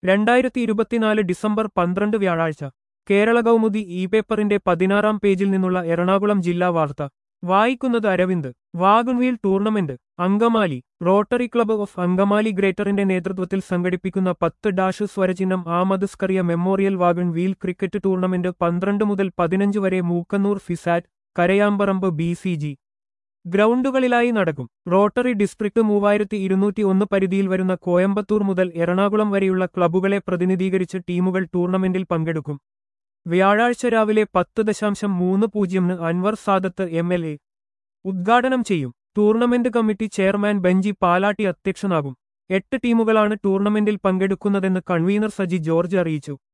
രണ്ടായിരത്തി ഇരുപത്തിനാല് ഡിസംബർ പന്ത്രണ്ട് വ്യാഴാഴ്ച കേരള കൗമുദി ഇ പേപ്പറിന്റെ പതിനാറാം പേജിൽ നിന്നുള്ള എറണാകുളം ജില്ലാ വാർത്ത വായിക്കുന്നത് Aravind wagon wheel tournament Angamaly rotary club of Angamaly ഗ്രേറ്ററിന്റെ നേതൃത്വത്തിൽ സംഘടിപ്പിക്കുന്ന പത്ത് ഡാഷ് സ്വരചിഹ്നം ആമദസ്കറിയ memorial wagon wheel cricket tournament പന്ത്രണ്ട് മുതൽ പതിനഞ്ച് വരെ Mookkannoor FISAT Karayamparambu B C G ഗ്രൗണ്ടുകളിലായി നടക്കും റോട്ടറി ഡിസ്ട്രിക്ട് മൂവായിരത്തി ഇരുന്നൂറ്റി ഒന്ന് പരിധിയിൽ വരുന്ന കോയമ്പത്തൂർ മുതൽ എറണാകുളം വരെയുള്ള ക്ലബ്ബുകളെ പ്രതിനിധീകരിച്ച് ടീമുകൾ ടൂർണമെന്റിൽ പങ്കെടുക്കും വ്യാഴാഴ്ച രാവിലെ പത്ത് ദശാംശം മൂന്ന് പൂജ്യമിന് Anwar Sadath M L A ഉദ്ഘാടനം ചെയ്യും tournament committee chairman Benchi Palatty അധ്യക്ഷനാകും എട്ട് ടീമുകളാണ് ടൂർണമെന്റിൽ പങ്കെടുക്കുന്നതെന്ന് കൺവീനർ സജി ജോർജ് അറിയിച്ചു